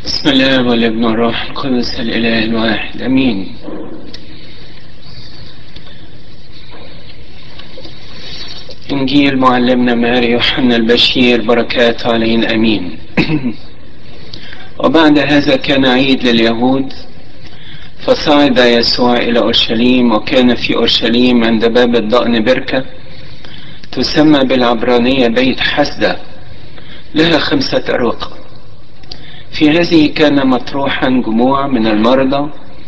بسم الله والابن والروح القدس الإله الواحد أمين إنجيل معلمنا ماري يوحنا البشير بركات علينا أمين وبعد هذا كان عيد لليهود فصعد يسوع إلى أورشليم وكان في أورشليم عند باب الضأن بركة تسمى بالعبرانية بيت حسدة لها خمسة أروقة في هذه كان مطروحا جموع من المرضى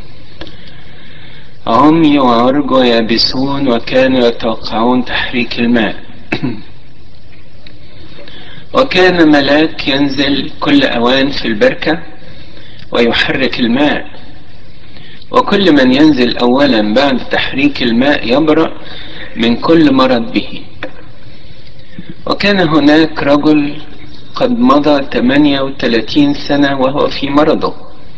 عمي وعرج ويابسون وكانوا يتوقعون تحريك الماء وكان ملاك ينزل كل أوان في البركة ويحرك الماء وكل من ينزل أولا بعد تحريك الماء يبرأ من كل مرض به وكان هناك رجل قد مضى 38 سنة وهو في مرضه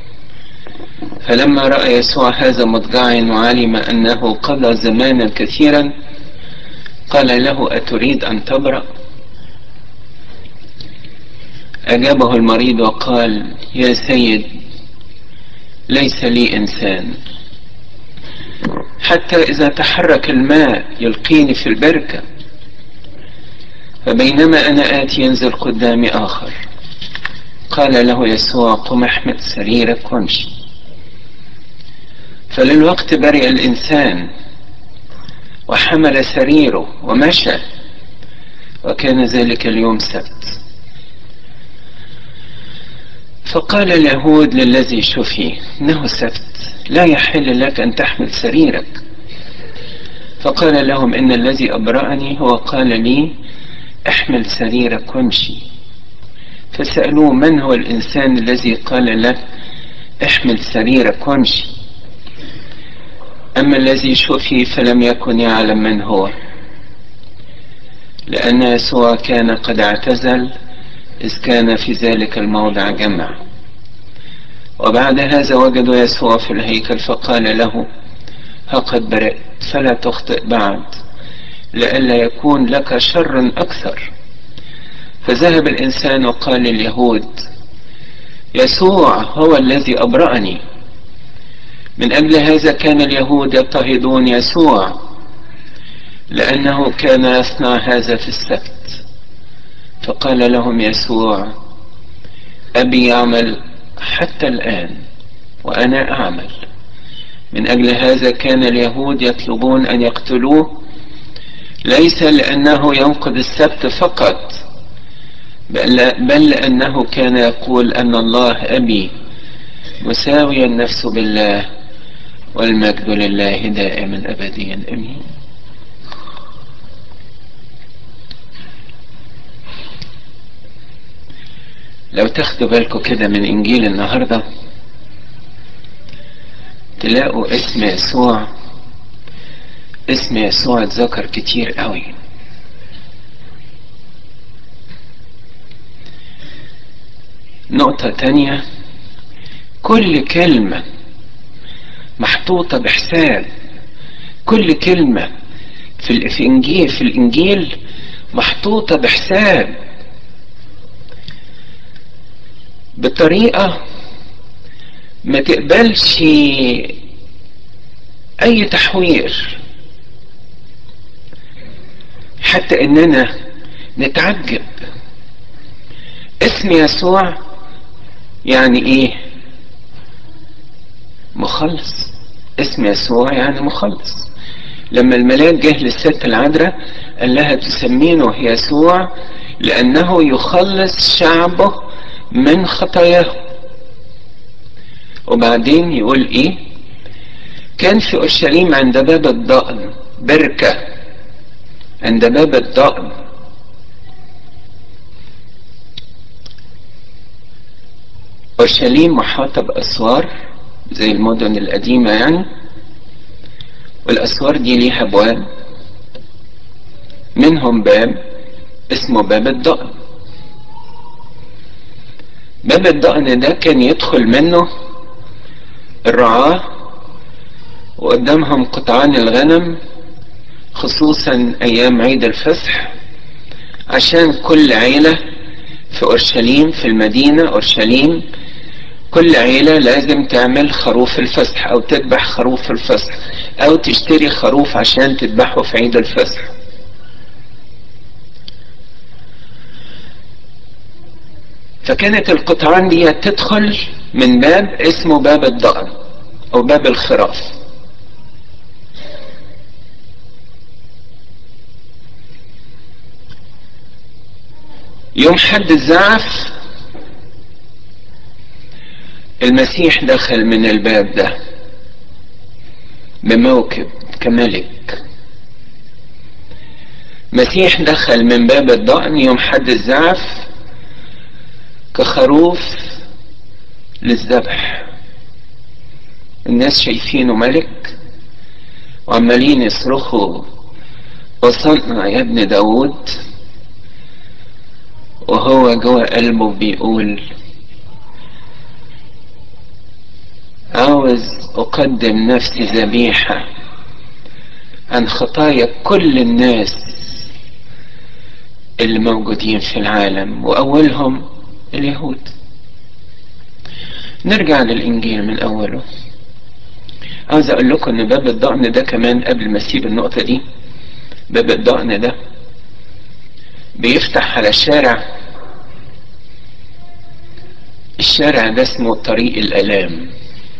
فلما رأى يسوع هذا مضجعا وعلم أنه قضى زمانا كثيرا قال له أتريد أن تبرأ أجابه المريض وقال يا سيد ليس لي إنسان حتى إذا تحرك الماء يلقيني في البركة فبينما أنا آتي ينزل قدامي آخر قال له يسوع قم احمد سريرك وامشي فللوقت برئ الإنسان وحمل سريره ومشى وكان ذلك اليوم سبت فقال اليهود للذي شفي انه سبت لا يحل لك ان تحمل سريرك فقال لهم ان الذي ابرأني هو قال لي احمل سريرك وامشي فسألوه من هو الإنسان الذي قال لك احمل سريرك وامشي أما الذي شفي فلم يكن يعلم من هو لأن يسوع كان قد اعتزل إذ كان في ذلك الموضع جمع وبعد هذا وجدوا يسوع في الهيكل فقال له ها قد برئت فلا تخطئ بعد لئلا يكون لك شر أكثر فذهب الإنسان وقال لليهود يسوع هو الذي أبرأني من أجل هذا كان اليهود يضطهدون يسوع لأنه كان يصنع هذا في السبت فقال لهم يسوع أبي يعمل حتى الآن وأنا أعمل من أجل هذا كان اليهود يطلبون أن يقتلوه ليس لأنه ينقض السبت فقط بل, بل لأنه كان يقول أن الله أبي مساويا نفسه بالله والمجد لله دائما أبديا أمين لو تاخدوا بالكم كده من إنجيل النهاردة تلاقوا اسم يسوع اسم يسوع اتذكر كتير قوي نقطة تانية كل كلمة محطوطة بحساب كل كلمة في الإنجيل في الإنجيل محطوطة بحساب بطريقة ما تقبلش أي تحوير حتى إننا نتعجب اسم يسوع يعني ايه مخلص اسم يسوع يعني مخلص لما الملاك جه للست العذراء قال لها تسمينه يسوع لانه يخلص شعبه من خطاياه وبعدين يقول ايه كان في اورشليم عند باب الضأن بركة عند باب الضأن أورشليم محاطة بأسوار زي المدن القديمة يعني والأسوار دي ليها أبواب منهم باب اسمه باب الضأن باب الضأن ده كان يدخل منه الرعاة وقدامهم قطعان الغنم خصوصا أيام عيد الفصح عشان كل عيلة في أورشليم في المدينة أورشليم كل عيلة لازم تعمل خروف الفصح او تذبح خروف الفصح او تشتري خروف عشان تذبحه في عيد الفصح فكانت القطعان دي تدخل من باب اسمه باب الضأن او باب الخراف يوم حد الزعف المسيح دخل من الباب ده بموكب كملك مسيح دخل من باب الضأن يوم حد الزعف كخروف للذبح الناس شايفينه ملك وعمالين يصرخوا وصلنا يا ابن داود وهو جوه قلبه بيقول عاوز أقدم نفسي ذبيحة عن خطايا كل الناس اللي موجودين في العالم وأولهم اليهود نرجع للإنجيل من أوله عاوز أقول لكم إن باب الضأن ده كمان قبل ما أسيب النقطة دي باب الضأن ده بيفتح على شارع الشارع ده اسمه طريق الآلام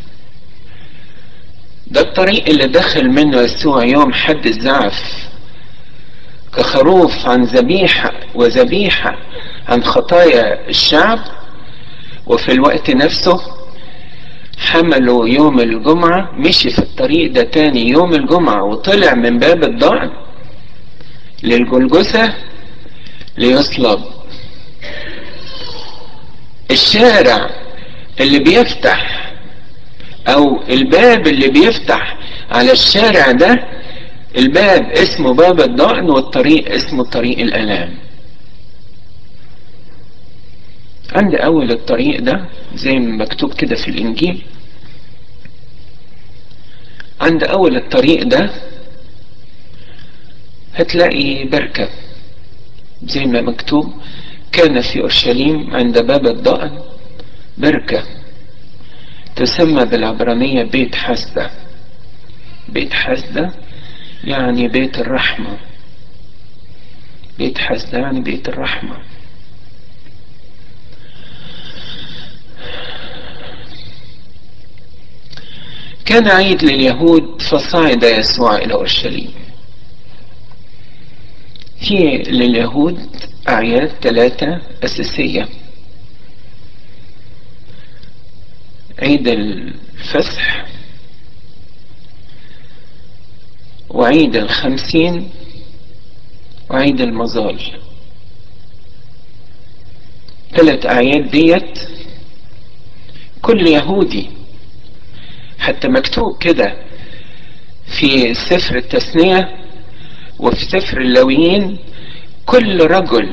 ده الطريق اللي دخل منه يسوع يوم حد الزعف كخروف عن ذبيحة وذبيحة عن خطايا الشعب وفي الوقت نفسه حملوا يوم الجمعة مشي في الطريق ده تاني يوم الجمعة وطلع من باب الضأن للجلجثة ليصلب الشارع اللي بيفتح او الباب اللي بيفتح على الشارع ده الباب اسمه باب الضأن والطريق اسمه طريق الالام عند اول الطريق ده زي ما مكتوب كده في الانجيل عند اول الطريق ده هتلاقي بركة زي ما مكتوب كان في اورشليم عند باب الضأن بركة تسمى بالعبرانية بيت حسدة بيت حسدة يعني بيت الرحمة بيت حسدة يعني بيت الرحمة كان عيد لليهود فصعد يسوع إلى أورشليم في لليهود أعياد ثلاثة أساسية عيد الفسح وعيد الخمسين وعيد المظال ثلاث أعياد ديت كل يهودي حتى مكتوب كده في سفر التثنية وفي سفر اللويين كل رجل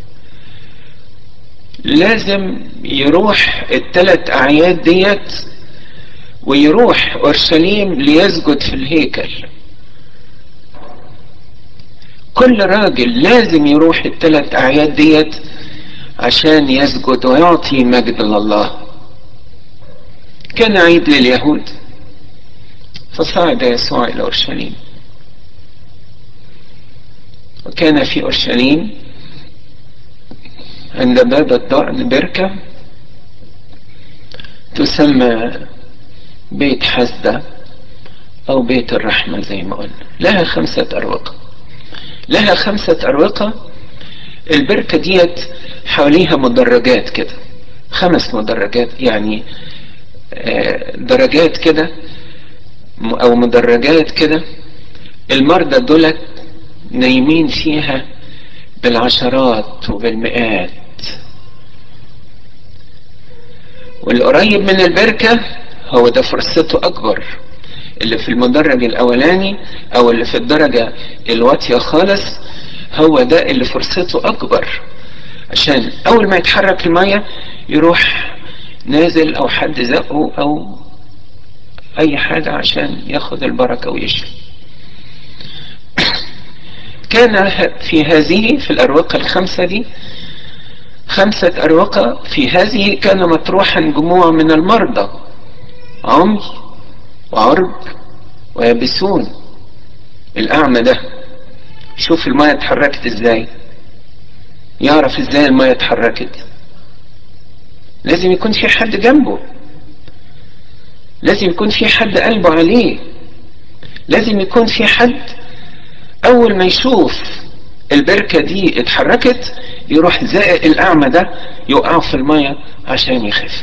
لازم يروح الثلاث أعياد ديت ويروح أورشليم ليسجد في الهيكل كل راجل لازم يروح الثلاث أعياد ديت عشان يسجد ويعطي مجد لله كان عيد لليهود فصعد يسوع إلى أورشليم وكان في أورشليم عند باب الضأن بركة تسمى بيت حسدة أو بيت الرحمة زي ما قلنا لها خمسة أروقة لها خمسة أروقة البركة ديت حواليها مدرجات كده خمس مدرجات يعني درجات كده أو مدرجات كده المرضى دولت نايمين فيها بالعشرات وبالمئات والقريب من البركة هو ده فرصته أكبر اللي في المدرج الأولاني أو اللي في الدرجة الواطية خالص هو ده اللي فرصته أكبر عشان أول ما يتحرك المية يروح نازل أو حد زقه أو أي حاجة عشان ياخد البركة ويشفي كان في هذه في الأروقة الخمسة دي خمسة أروقة في هذه كان مطروحا جموع من المرضى عمي وعرب ويابسون الأعمى ده شوف المية اتحركت ازاي يعرف ازاي المية اتحركت لازم يكون في حد جنبه لازم يكون في حد قلبه عليه لازم يكون في حد اول ما يشوف البركة دي اتحركت يروح زائق الاعمى ده يوقعه في المية عشان يخف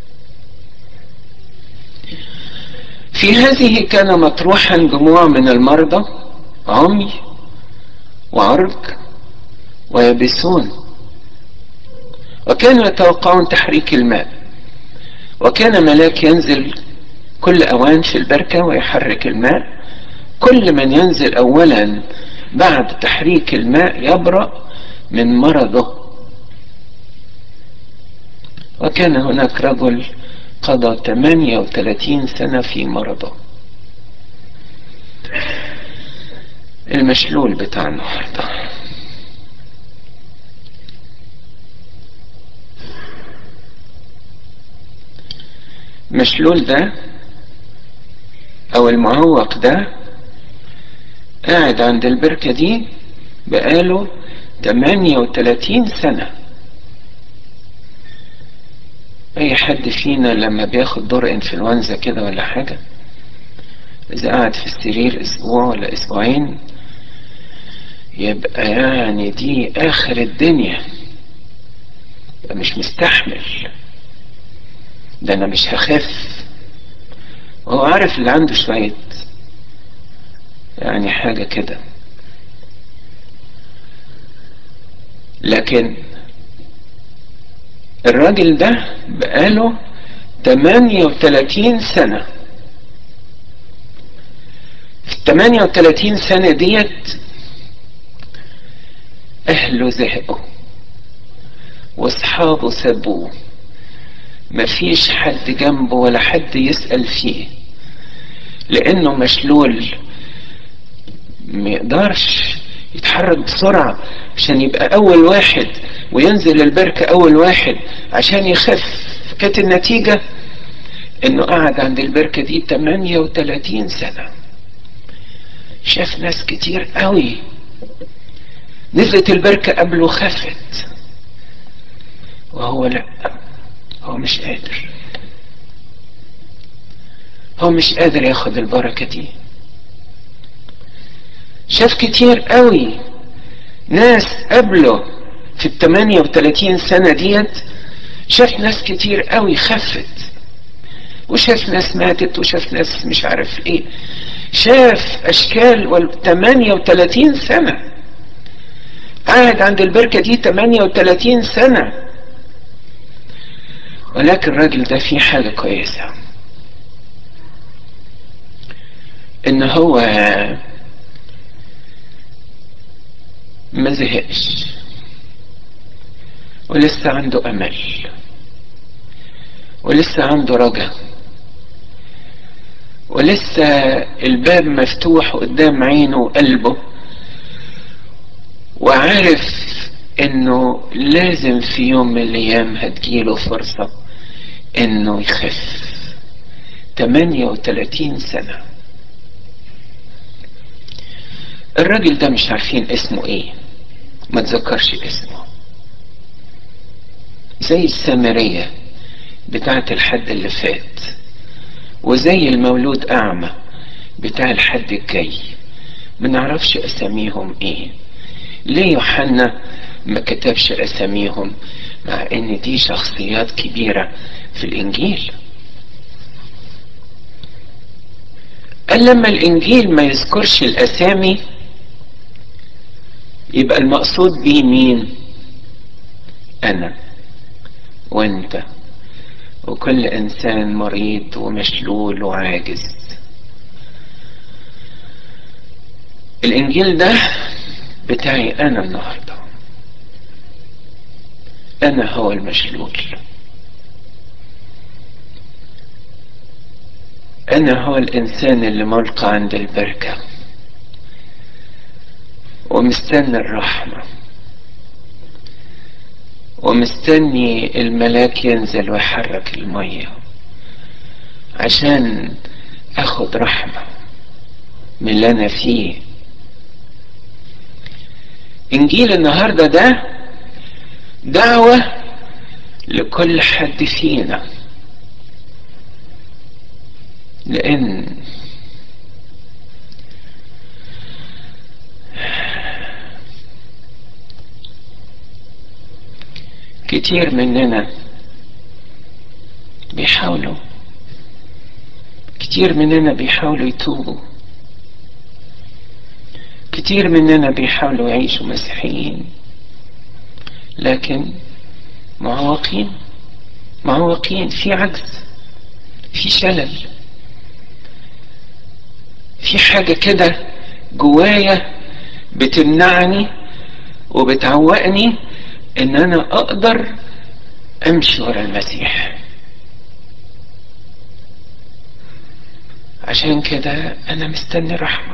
في هذه كان مطروحا جموع من المرضى عمي وعرج ويبسون وكانوا يتوقعون تحريك الماء وكان ملاك ينزل كل اوان في البركة ويحرك الماء كل من ينزل اولا بعد تحريك الماء يبرأ من مرضه وكان هناك رجل قضى 38 سنة في مرضه المشلول بتاع النهارده مشلول ده او المعوق ده قاعد عند البركة دي بقاله 38 سنة اي حد فينا لما بياخد دور انفلونزا كده ولا حاجة اذا قعد في السرير اسبوع ولا اسبوعين يبقى يعني دي اخر الدنيا يبقى مش مستحمل ده انا مش هخف وهو عارف اللي عنده شوية يعني حاجة كده لكن الراجل ده بقاله 38 سنة في ال 38 سنة ديت أهله زهقوا وأصحابه سابوه مفيش حد جنبه ولا حد يسأل فيه لأنه مشلول ما يقدرش يتحرك بسرعة عشان يبقى أول واحد وينزل البركة أول واحد عشان يخف كانت النتيجة إنه قعد عند البركة دي 38 سنة شاف ناس كتير قوي نزلت البركة قبله خفت وهو لا هو مش قادر هو مش قادر ياخد البركة دي شاف كتير قوي ناس قبله في ال 38 سنة ديت شاف ناس كتير قوي خفت وشاف ناس ماتت وشاف ناس مش عارف ايه شاف اشكال وال 38 سنة قاعد عند البركة دي 38 سنة ولكن الراجل ده فيه حاجة كويسة ان هو ما زهقش ولسه عنده امل ولسه عنده رجا ولسه الباب مفتوح قدام عينه وقلبه وعارف انه لازم في يوم من الايام هتجيله فرصة انه يخف 38 سنة الراجل ده مش عارفين اسمه ايه ما تذكرش اسمه زي السامرية بتاعت الحد اللي فات وزي المولود اعمى بتاع الحد الجاي ما نعرفش اساميهم ايه ليه يوحنا ما كتبش اساميهم مع ان دي شخصيات كبيرة في الانجيل قال لما الانجيل ما يذكرش الاسامي يبقى المقصود بيه مين انا وانت وكل انسان مريض ومشلول وعاجز الانجيل ده بتاعي انا النهارده انا هو المشلول انا هو الانسان اللي ملقى عند البركه ومستنى الرحمه ومستني الملاك ينزل ويحرك المية عشان اخد رحمة من اللي انا فيه انجيل النهاردة ده دعوة لكل حد فينا لان كتير مننا بيحاولوا كتير مننا بيحاولوا يتوبوا كتير مننا بيحاولوا يعيشوا مسيحيين لكن معوقين معوقين في عجز في شلل في حاجة كده جوايا بتمنعني وبتعوقني ان انا اقدر امشي ورا المسيح عشان كده انا مستني رحمة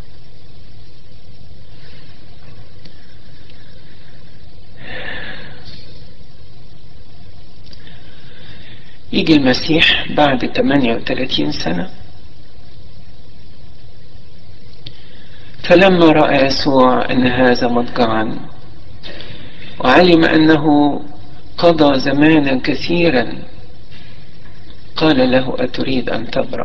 يجي المسيح بعد 38 سنة فلما رأى يسوع أن هذا مضجعا وعلم أنه قضى زمانا كثيرا قال له أتريد أن تبرأ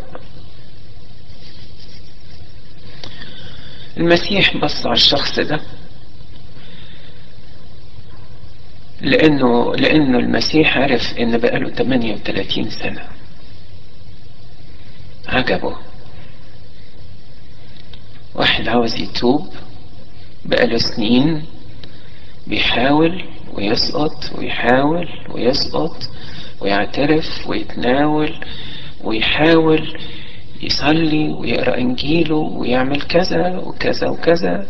المسيح بص على الشخص ده لأنه لأنه المسيح عرف إن بقاله 38 سنة عجبه واحد عاوز يتوب بقاله سنين بيحاول ويسقط ويحاول ويسقط ويعترف ويتناول ويحاول يصلي ويقرأ إنجيله ويعمل كذا وكذا وكذا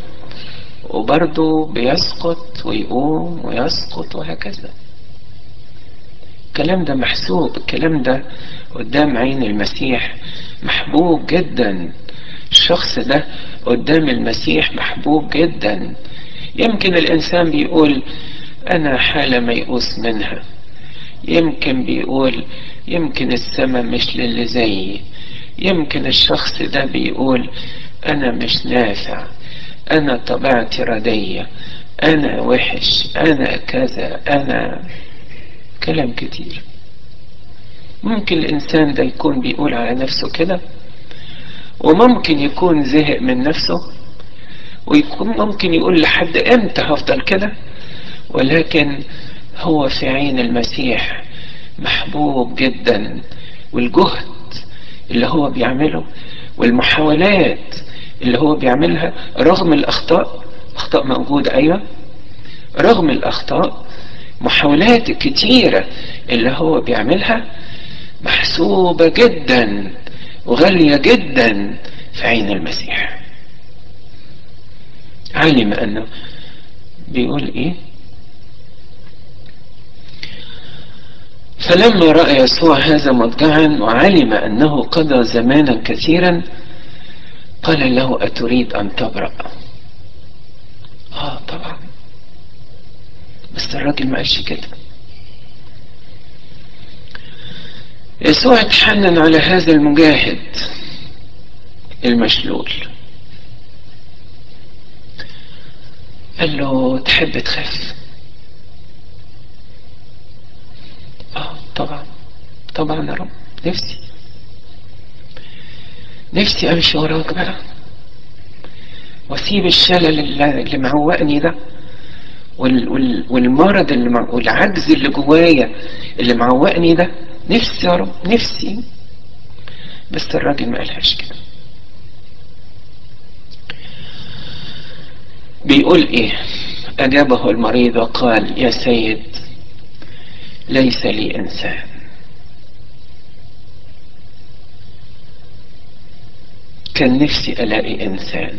وبرضه بيسقط ويقوم ويسقط وهكذا الكلام ده محسوب الكلام ده قدام عين المسيح محبوب جدا الشخص ده قدام المسيح محبوب جدا يمكن الإنسان بيقول أنا حالة ميؤوس منها يمكن بيقول يمكن السماء مش للي زيي يمكن الشخص ده بيقول أنا مش نافع أنا طبيعتي ردية أنا وحش أنا كذا أنا كلام كتير ممكن الإنسان ده يكون بيقول على نفسه كده وممكن يكون زهق من نفسه ويكون ممكن يقول لحد امتى هفضل كده ولكن هو في عين المسيح محبوب جدا والجهد اللي هو بيعمله والمحاولات اللي هو بيعملها رغم الاخطاء اخطاء موجودة ايوه رغم الاخطاء محاولات كتيرة اللي هو بيعملها محسوبة جدا وغالية جدا في عين المسيح علم انه بيقول ايه فلما رأى يسوع هذا مضجعا وعلم انه قضى زمانا كثيرا قال له اتريد ان تبرأ اه طبعا بس الراجل ما قالش كده يسوع اتحنن على هذا المجاهد المشلول قال له تحب تخف اه طبعا طبعا يا رب نفسي نفسي امشي وراك بقى واسيب الشلل اللي, اللي معوقني ده وال وال والمرض اللي مع والعجز اللي جوايا اللي معوقني ده نفسي يا رب نفسي بس الراجل ما قالهاش كده بيقول ايه اجابه المريض وقال يا سيد ليس لي انسان كان نفسي الاقي انسان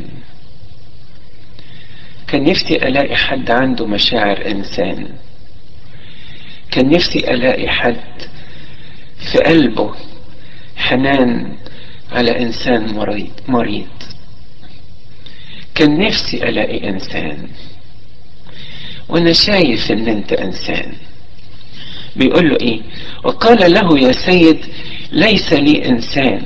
كان نفسي الاقي حد عنده مشاعر انسان كان نفسي الاقي حد في قلبه حنان على انسان مريض مريض كان نفسي الاقي انسان وانا شايف ان انت انسان بيقول له ايه وقال له يا سيد ليس لي انسان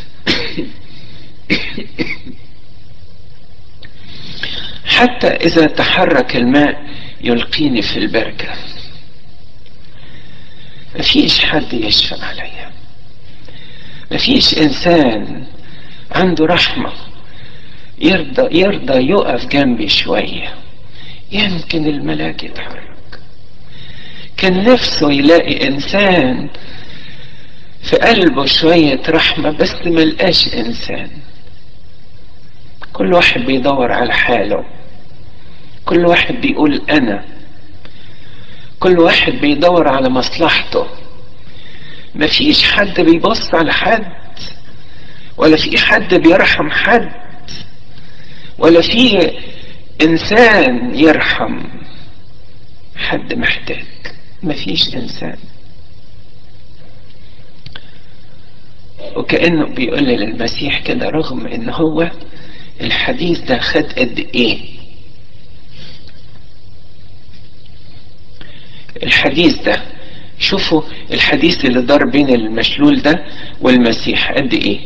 حتى اذا تحرك الماء يلقيني في البركة مفيش حد يشفع عليا مفيش انسان عنده رحمة يرضى يرضى يقف جنبي شوية يمكن الملاك يتحرك كان نفسه يلاقي انسان في قلبه شوية رحمة بس ملقاش انسان كل واحد بيدور على حاله كل واحد بيقول انا كل واحد بيدور على مصلحته مفيش حد بيبص على حد ولا في حد بيرحم حد ولا في انسان يرحم حد محتاج مفيش انسان وكأنه بيقول للمسيح كده رغم ان هو الحديث ده خد قد ايه الحديث ده شوفوا الحديث اللي دار بين المشلول ده والمسيح قد ايه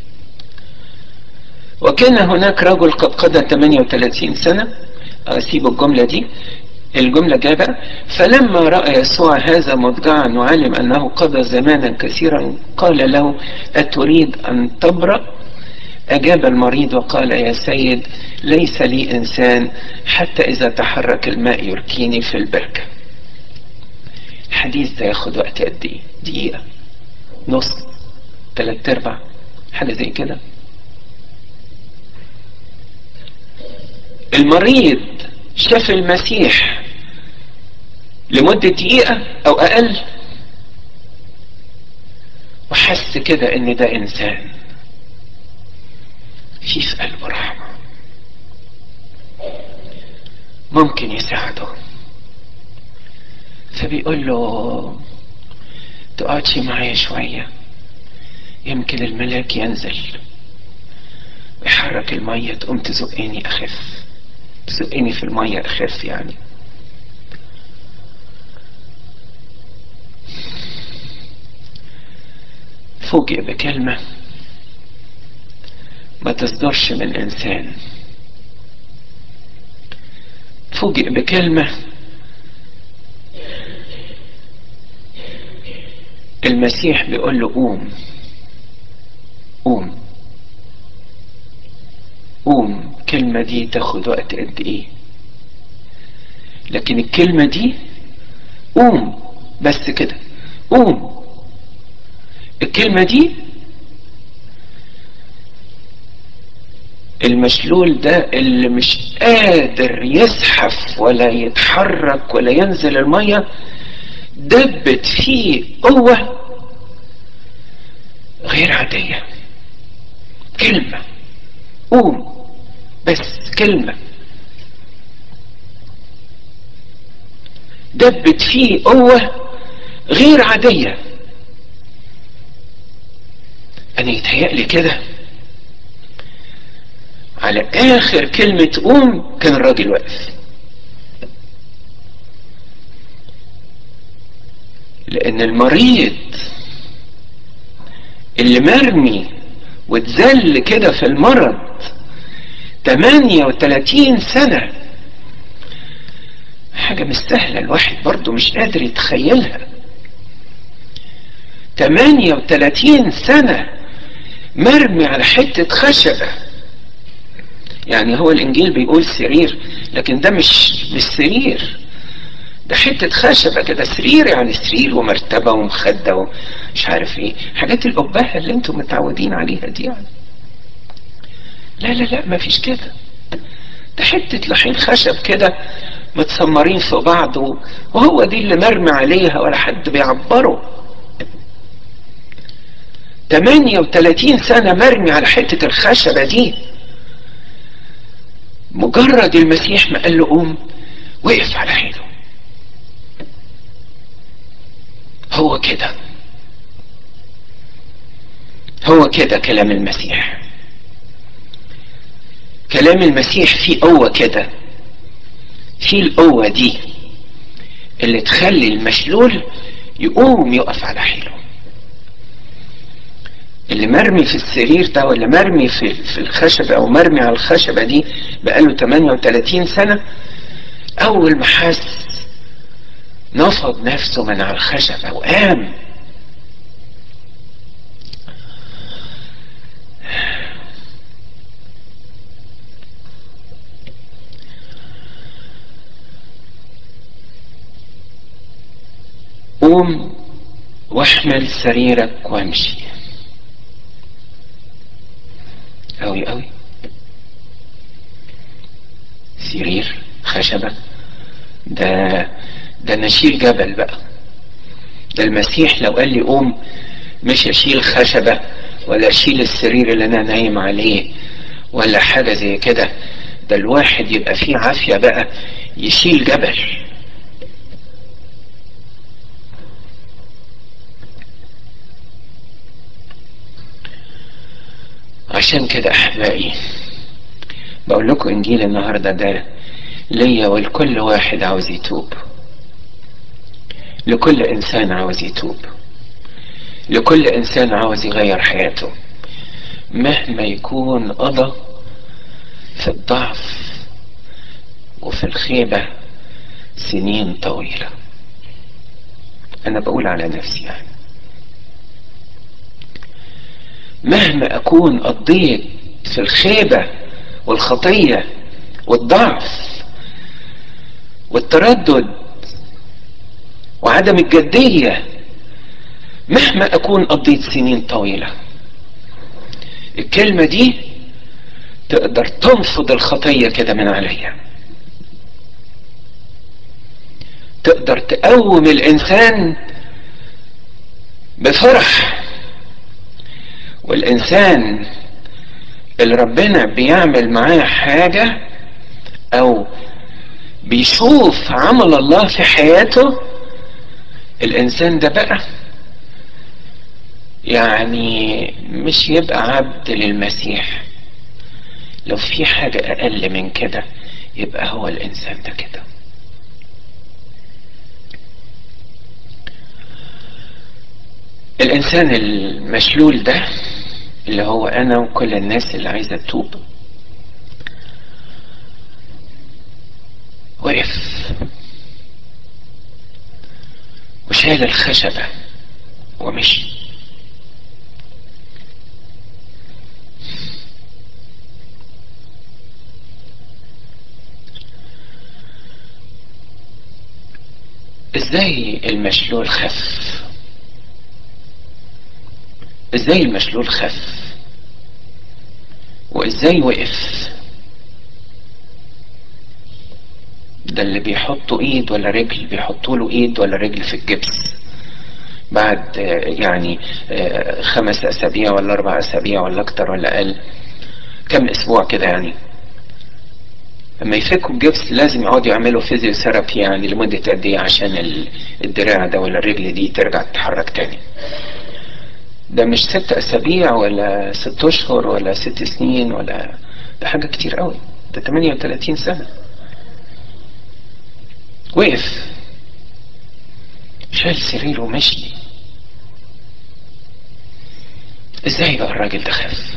وكان هناك رجل قد قضى 38 سنة أسيب الجملة دي الجملة جابة فلما رأى يسوع هذا مضجعا وعلم أنه قضى زمانا كثيرا قال له أتريد أن تبرأ أجاب المريض وقال يا سيد ليس لي إنسان حتى إذا تحرك الماء يلقيني في البركة الحديث ده ياخد وقت قد ايه دقيقة نص تلات ارباع حاجة زي كده المريض شاف المسيح لمدة دقيقة او اقل وحس كده ان ده انسان في في قلبه رحمة ممكن يساعده فبيقول له تقعدش معايا شوية يمكن الملاك ينزل ويحرك المية تقوم تزقني أخف تزقني في المية أخف يعني فوجئ بكلمة ما تصدرش من إنسان فوجئ بكلمة المسيح بيقول له قوم قوم قوم الكلمة دي تاخد وقت قد ايه لكن الكلمة دي قوم بس كده قوم الكلمة دي المشلول ده اللي مش قادر يزحف ولا يتحرك ولا ينزل الميه دبت فيه قوة غير عادية كلمة قوم بس كلمة دبت فيه قوة غير عادية أنا يتهيألي كده على آخر كلمة قوم كان الراجل واقف لان المريض اللي مرمي واتذل كده في المرض 38 سنة حاجة مش سهلة الواحد برضه مش قادر يتخيلها 38 سنة مرمي على حتة خشبة يعني هو الانجيل بيقول سرير لكن ده مش مش سرير ده حتة خشبة كده سرير يعني سرير ومرتبة ومخدة ومش عارف ايه حاجات الأبهة اللي انتم متعودين عليها دي يعني لا لا لا ما فيش كده ده حتة لحين خشب كده متسمرين في بعض وهو دي اللي مرمي عليها ولا حد بيعبره 38 سنة مرمي على حتة الخشبة دي مجرد المسيح ما قال له قوم وقف على حيله هو كده هو كده كلام المسيح كلام المسيح فيه قوة كده فيه القوة دي اللي تخلي المشلول يقوم يقف على حيله اللي مرمي في السرير ده ولا مرمي في, في الخشبة او مرمي على الخشبة دي بقاله 38 سنة اول ما حس نفض نفسه من على الخشبة وقام قوم واحمل سريرك وامشي أوي أوي سرير خشبة ده ده نشيل جبل بقى ده المسيح لو قال لي قوم مش اشيل خشبة ولا اشيل السرير اللي انا نايم عليه ولا حاجة زي كده ده الواحد يبقى فيه عافية بقى يشيل جبل عشان كده احبائي بقول لكم انجيل النهارده ده ليا ولكل واحد عاوز يتوب لكل انسان عاوز يتوب لكل انسان عاوز يغير حياته مهما يكون قضى في الضعف وفي الخيبة سنين طويلة انا بقول على نفسي يعني مهما اكون قضيت في الخيبة والخطية والضعف والتردد وعدم الجدية مهما اكون قضيت سنين طويلة الكلمة دي تقدر تنفض الخطية كده من عليا تقدر تقوم الانسان بفرح والانسان اللي ربنا بيعمل معاه حاجة او بيشوف عمل الله في حياته الانسان ده بقى يعني مش يبقى عبد للمسيح لو في حاجة اقل من كده يبقى هو الانسان ده كده الانسان المشلول ده اللي هو انا وكل الناس اللي عايزه تتوب وقف وشال الخشبة ومشي ازاي المشلول خف ازاي المشلول خف وازاي وقف ده اللي بيحطوا ايد ولا رجل بيحطوا له ايد ولا رجل في الجبس بعد يعني خمس اسابيع ولا اربع اسابيع ولا اكتر ولا اقل كم اسبوع كده يعني لما يفكوا الجبس لازم يقعدوا يعملوا فيزيوثيرابي يعني لمدة قد ايه عشان الدراع ده ولا الرجل دي ترجع تتحرك تاني ده مش ست اسابيع ولا ست اشهر ولا ست سنين ولا ده حاجة كتير قوي ده 38 سنة وقف شال سريره ومشي ازاي بقى الراجل ده خف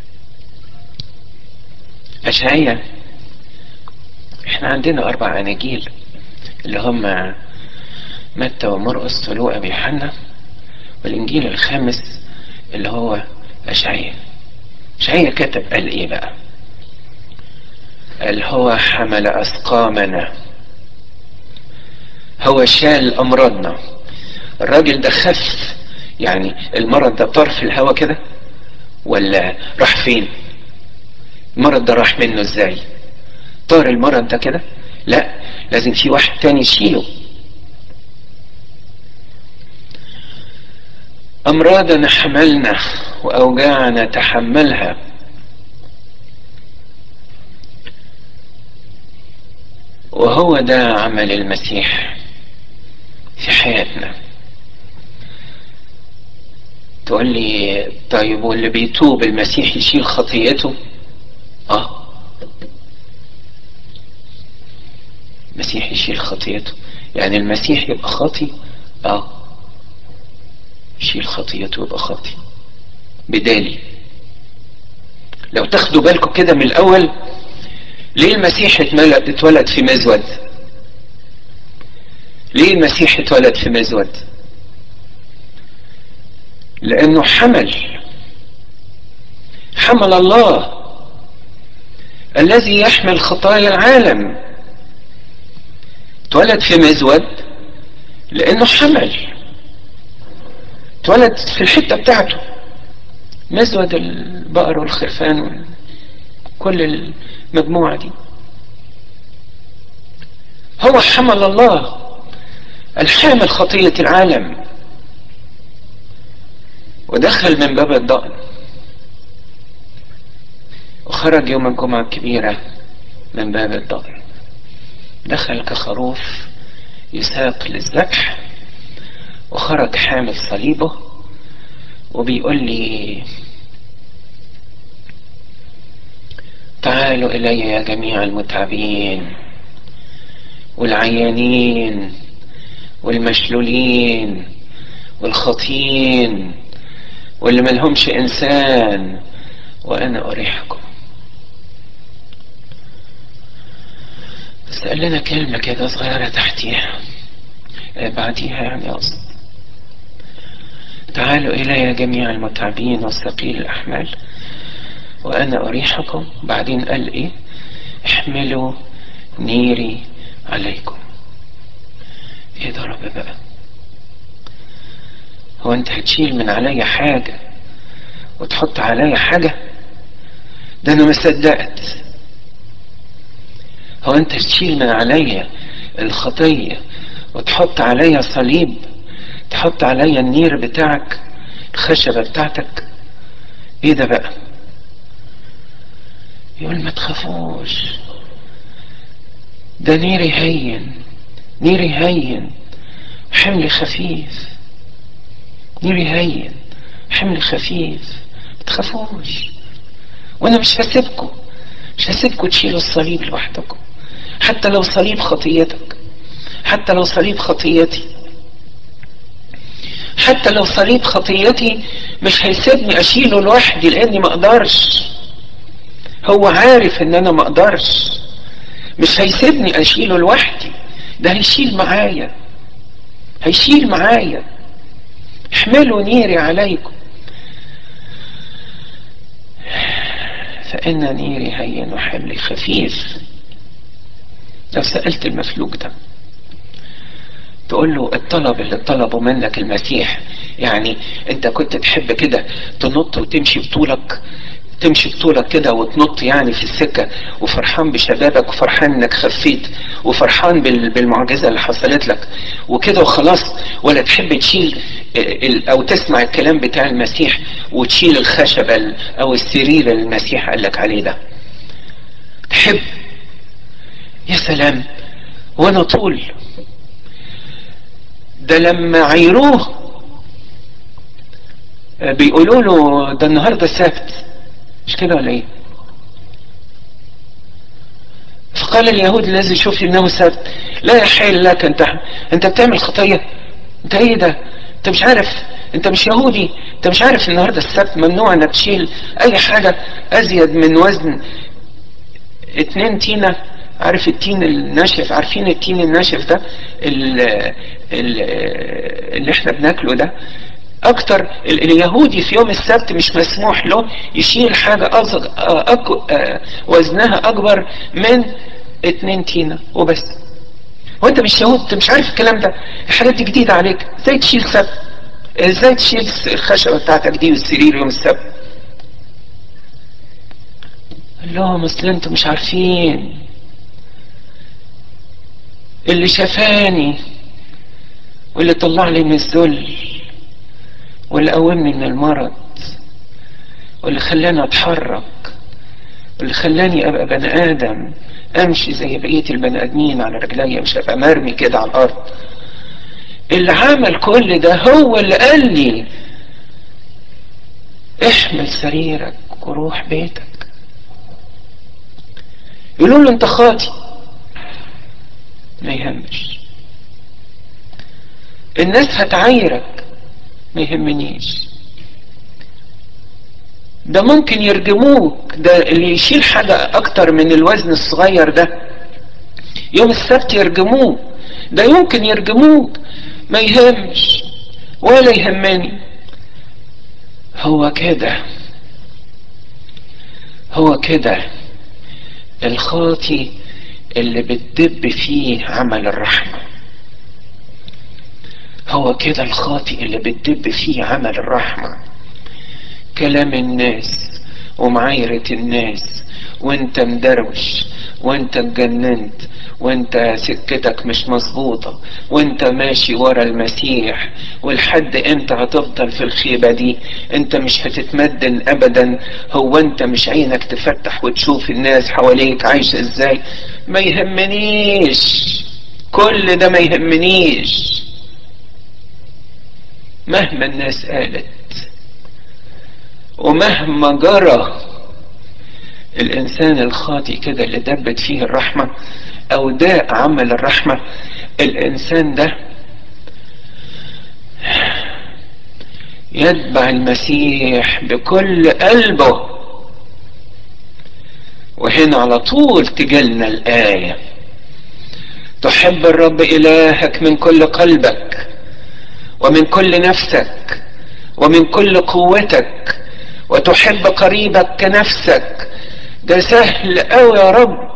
اشعيا احنا عندنا اربع اناجيل اللي هم متى ومرقس ولوقا بيوحنا والانجيل الخامس اللي هو اشعيا اشعيا كتب قال ايه بقى قال هو حمل اسقامنا هو شال امراضنا الراجل ده خف يعني المرض ده طار في الهوا كده ولا راح فين المرض ده راح منه ازاي طار المرض ده كده لا لازم في واحد تاني يشيله امراضنا حملنا واوجاعنا تحملها وهو ده عمل المسيح في حياتنا تقول لي طيب واللي بيتوب المسيح يشيل خطيته اه المسيح يشيل خطيته يعني المسيح يبقى خاطي اه يشيل خطيته يبقى خاطي بدالي لو تاخدوا بالكم كده من الاول ليه المسيح اتولد في مزود ليه المسيح اتولد في مزود لانه حمل حمل الله الذي يحمل خطايا العالم اتولد في مزود لانه حمل اتولد في الحته بتاعته مزود البقر والخرفان وكل المجموعه دي هو حمل الله الحامل خطيه العالم ودخل من باب الضأن وخرج يوم الجمعة الكبيرة من باب الضأن دخل كخروف يساق للذبح وخرج حامل صليبه وبيقول لي تعالوا إلي يا جميع المتعبين والعيانين والمشلولين والخاطين واللي ملهمش إنسان وأنا أريحكم بس قال لنا كلمة كده صغيرة تحتيها بعديها يعني قصد تعالوا إلي جميع المتعبين والثقيل الأحمال وأنا أريحكم بعدين قال إيه احملوا نيري عليكم ايه ده رب بقى هو انت هتشيل من عليا حاجة وتحط عليا حاجة ده انا ما صدقت هو انت تشيل من عليا الخطية وتحط عليا صليب تحط عليا النير بتاعك الخشبة بتاعتك ايه ده بقى يقول ما تخافوش ده نيري هين نيري هين حمل خفيف نيري هين حمل خفيف ما تخافوش وانا مش هسيبكم مش هسيبكم تشيلوا الصليب لوحدكم حتى لو صليب خطيتك حتى لو صليب خطيتي حتى لو صليب خطيتي مش هيسيبني اشيله لوحدي لاني ما اقدرش هو عارف ان انا ما اقدرش مش هيسيبني اشيله لوحدي ده هيشيل معايا هيشيل معايا احملوا نيري عليكم فإن نيري هين وحملي خفيف لو سألت المفلوج ده تقول له الطلب اللي طلبه منك المسيح يعني انت كنت تحب كده تنط وتمشي بطولك تمشي بطولك كده وتنط يعني في السكة وفرحان بشبابك وفرحان انك خفيت وفرحان بالمعجزة اللي حصلت لك وكده وخلاص ولا تحب تشيل او تسمع الكلام بتاع المسيح وتشيل الخشبة او السرير اللي المسيح قال لك عليه ده تحب يا سلام وانا طول ده لما عيروه بيقولوا له ده النهارده السبت مش كده ولا ايه فقال اليهود الذي شوف انه سبت لا يحل لك انت انت بتعمل خطيه انت ايه ده انت مش عارف انت مش يهودي انت مش عارف النهارده السبت ممنوع انك تشيل اي حاجه ازيد من وزن اتنين تينه عارف التين الناشف عارفين التين الناشف ده اللي, اللي احنا بناكله ده اكتر اليهودي في يوم السبت مش مسموح له يشيل حاجة أك... وزنها اكبر من اتنين تينة وبس وانت مش يهود انت مش عارف الكلام ده الحاجات دي جديدة عليك ازاي تشيل سبت ازاي تشيل الخشبة بتاعتك دي والسرير يوم السبت قال لهم اصل انتوا مش عارفين اللي شفاني واللي طلع لي من الذل واللي قومني من المرض واللي خلاني اتحرك واللي خلاني ابقى بني ادم امشي زي بقيه البني ادمين على رجليا مش ابقى مرمي كده على الارض اللي عمل كل ده هو اللي قال لي احمل سريرك وروح بيتك يقولوا له انت خاطي ما يهمش الناس هتعايرك ما يهمنيش ده ممكن يرجموك ده اللي يشيل حاجة اكتر من الوزن الصغير ده يوم السبت يرجموه ده يمكن يرجموك ما يهمش ولا يهمني هو كده هو كده الخاطي اللي بتدب فيه عمل الرحمة هو كده الخاطئ اللي بتدب فيه عمل الرحمة كلام الناس ومعايرة الناس وانت مدروش وانت اتجننت وانت سكتك مش مظبوطة وانت ماشي ورا المسيح ولحد امتى هتفضل في الخيبة دي انت مش هتتمدن ابدا هو انت مش عينك تفتح وتشوف الناس حواليك عايشة ازاي ما يهمنيش كل ده ما يهمنيش مهما الناس قالت ومهما جرى الانسان الخاطئ كده اللي دبت فيه الرحمة او داء عمل الرحمة الانسان ده يتبع المسيح بكل قلبه وهنا على طول تجلنا الآية تحب الرب إلهك من كل قلبك ومن كل نفسك ومن كل قوتك وتحب قريبك كنفسك ده سهل قوي يا رب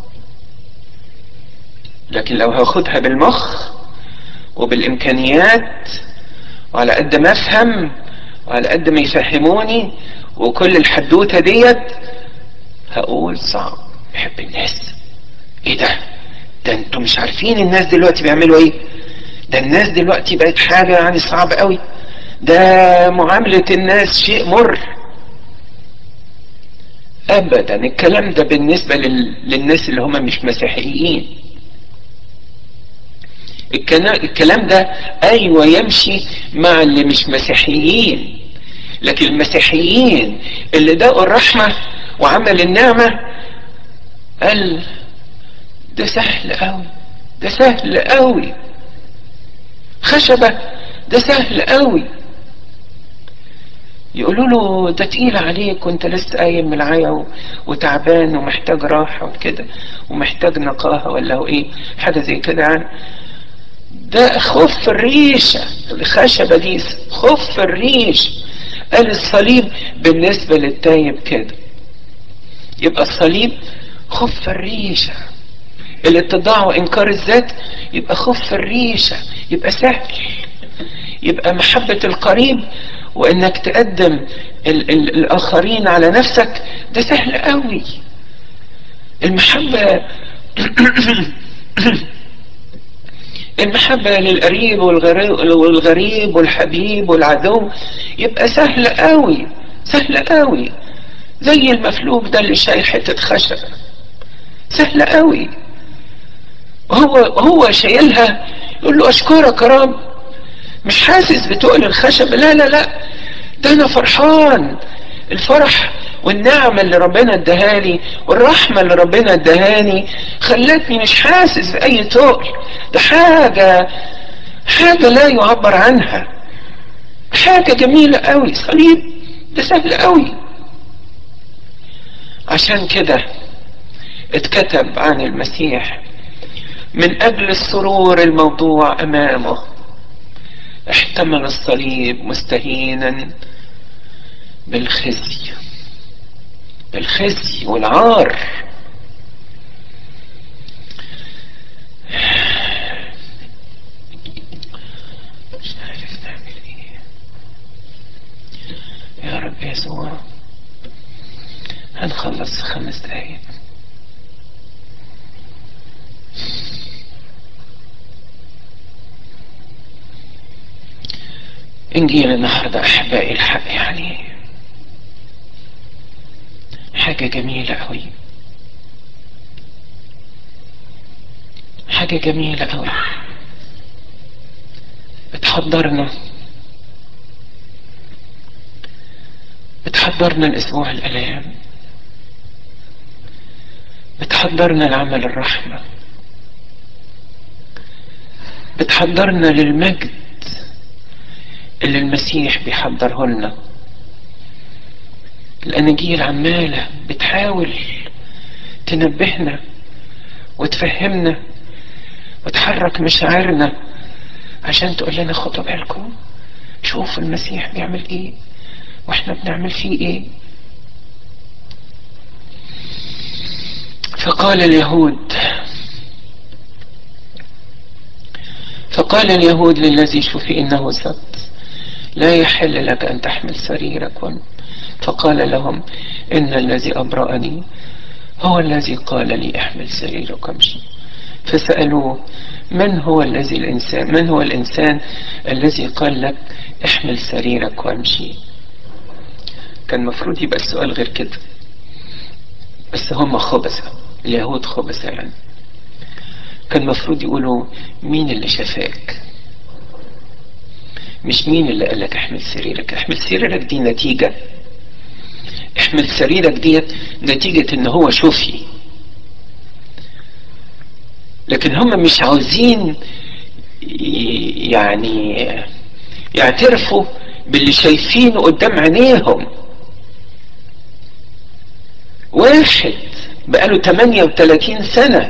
لكن لو هاخدها بالمخ وبالامكانيات وعلى قد ما افهم وعلى قد ما يفهموني وكل الحدوته ديت هقول صعب بحب الناس ايه ده ده انتوا مش عارفين الناس دلوقتي بيعملوا ايه ده الناس دلوقتي بقت حاجه يعني صعب قوي ده معامله الناس شيء مر ابدا الكلام ده بالنسبه لل... للناس اللي هم مش مسيحيين الكلام ده ايوه يمشي مع اللي مش مسيحيين لكن المسيحيين اللي دقوا الرحمة وعمل النعمة قال ده سهل قوي ده سهل قوي خشبة ده سهل قوي يقولوا له ده تقيل عليك وانت لسه قايم من العيا وتعبان ومحتاج راحة وكده ومحتاج نقاهة ولا هو ايه حاجة زي كده يعني ده خف الريشة الخشبة دي خف الريش قال الصليب بالنسبة للتايب كده يبقى الصليب خف الريشة الاتضاع وانكار الذات يبقى خف الريشة يبقى سهل يبقى محبة القريب وانك تقدم ال ال الاخرين على نفسك ده سهل قوي المحبة المحبة للقريب والغريب والحبيب والعدو يبقى سهل قوي سهل قوي زي المفلوج ده اللي شايل حتة خشب سهل قوي هو هو شايلها يقول له اشكرك يا رب مش حاسس بتقل الخشب لا لا لا ده انا فرحان الفرح والنعمة اللي ربنا ادهاني والرحمة اللي ربنا ادهاني خلتني مش حاسس بأي تقل ده حاجة حاجة لا يعبر عنها حاجة جميلة قوي صليب ده سهل قوي عشان كده اتكتب عن المسيح من أجل السرور الموضوع أمامه احتمل الصليب مستهينا بالخزي بالخزي والعار مش عارف نعمل ايه يا رب يسوع هنخلص خمس دقايق انجيل النهارده احبائي الحق يعني حاجة جميلة قوي حاجة جميلة قوي بتحضرنا بتحضرنا الاسبوع الالام بتحضرنا لعمل الرحمة بتحضرنا للمجد اللي المسيح بيحضره لنا الأناجيل عمالة بتحاول تنبهنا وتفهمنا وتحرك مشاعرنا عشان تقول لنا خدوا بالكم شوفوا المسيح بيعمل ايه واحنا بنعمل فيه ايه فقال اليهود فقال اليهود للذي شفي انه سبت لا يحل لك ان تحمل سريرك فقال لهم ان الذي ابرأني هو الذي قال لي احمل سريرك وامشي فسألوه من هو الذي الإنسان من هو الإنسان الذي قال لك احمل سريرك وامشي كان المفروض يبقى السؤال غير كده بس هم خبثة اليهود خبثة يعني كان المفروض يقولوا مين اللي شفاك مش مين اللي قال لك احمل سريرك احمل سريرك دي نتيجة احمل سريرك ديت نتيجة ان هو شفي لكن هم مش عاوزين يعني يعترفوا باللي شايفينه قدام عينيهم واحد بقاله 38 سنة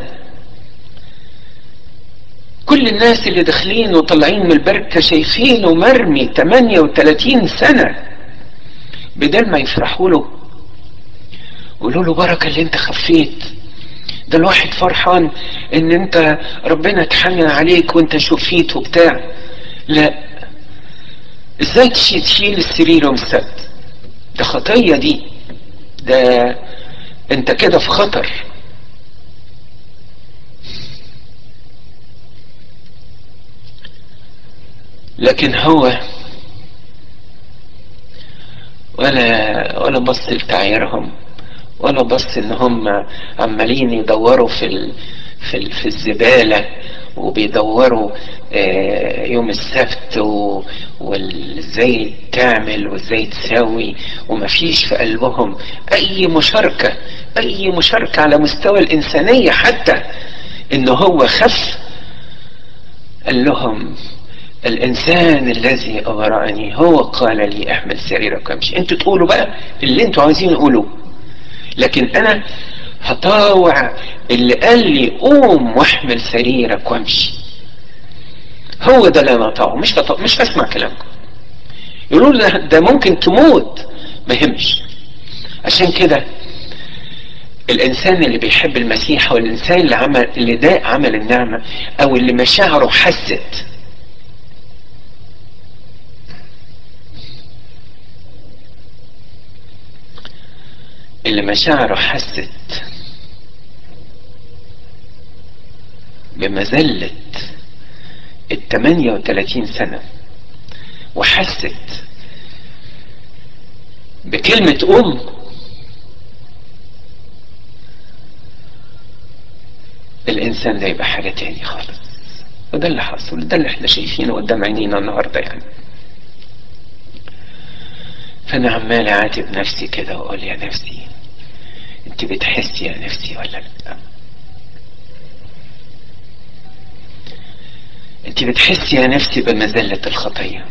كل الناس اللي داخلين وطالعين من البركة شايفينه مرمي 38 سنة بدل ما يفرحوا له قولوا له بركة اللي انت خفيت ده الواحد فرحان ان انت ربنا اتحنن عليك وانت شفيت وبتاع لا ازاي تشيل السرير ومسد ده خطية دي ده انت كده في خطر لكن هو ولا ولا بص لتعييرهم ولا بص ان هم عمالين يدوروا في ال في ال في الزباله وبيدوروا يوم السبت وازاي تعمل وازاي تسوي ومفيش في قلبهم اي مشاركه اي مشاركه على مستوى الانسانيه حتى ان هو خف قال لهم الانسان الذي ابرأني هو قال لي احمل سريرك وامشي انتوا تقولوا بقى اللي انتوا عايزين تقولوه لكن انا هطاوع اللي قال لي قوم واحمل سريرك وامشي هو ده اللي انا اطاوعه مش بطاوع مش بسمع كلامكم يقولوا ده, ده ممكن تموت ما يهمش عشان كده الانسان اللي بيحب المسيح او الانسان اللي عمل اللي ده عمل النعمه او اللي مشاعره حست اللي مشاعره حست بمذلة ال 38 سنة وحست بكلمة أم الإنسان ده يبقى حاجة تاني خالص وده اللي حصل ده اللي احنا شايفينه قدام عينينا النهارده يعني فأنا عمال أعاتب نفسي كده وأقول يا نفسي أنت بتحسي يا نفسي ولا لأ؟ أنت بتحسي يا نفسي بمذلة الخطية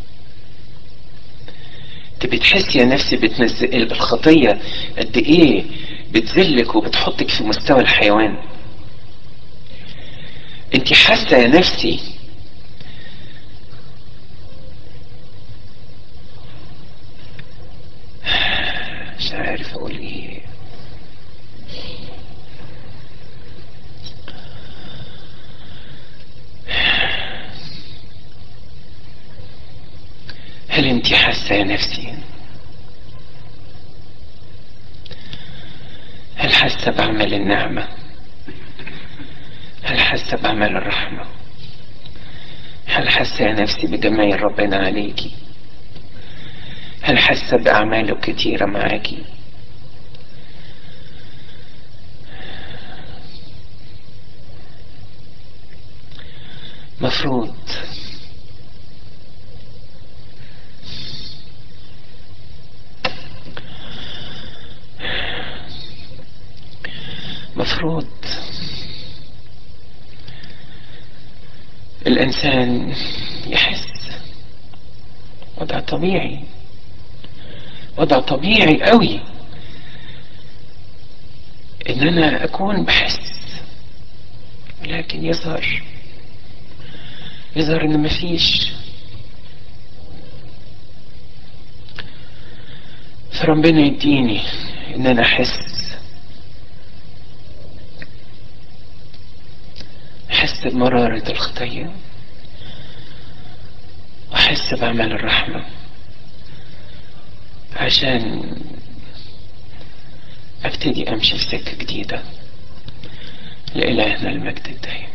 أنت بتحسي يا نفسي بتنزل الخطية قد إيه بتذلك وبتحطك في مستوى الحيوان أنت حاسة يا نفسي مش عارف اقول ايه هل انت حاسه يا نفسي هل حاسه بعمل النعمه هل حاسه بعمل الرحمه هل حاسه يا نفسي بجمال ربنا عليكي هل حاسه باعماله كتيره معاكي مفروض مفروض الانسان يحس وضع طبيعي وضع طبيعي قوي ان انا اكون بحس لكن يظهر يظهر ان مفيش فربنا يديني ان انا احس احس بمرارة الخطية واحس بعمل الرحمة عشان ابتدي امشي في سكة جديدة لإلهنا المجد الدائم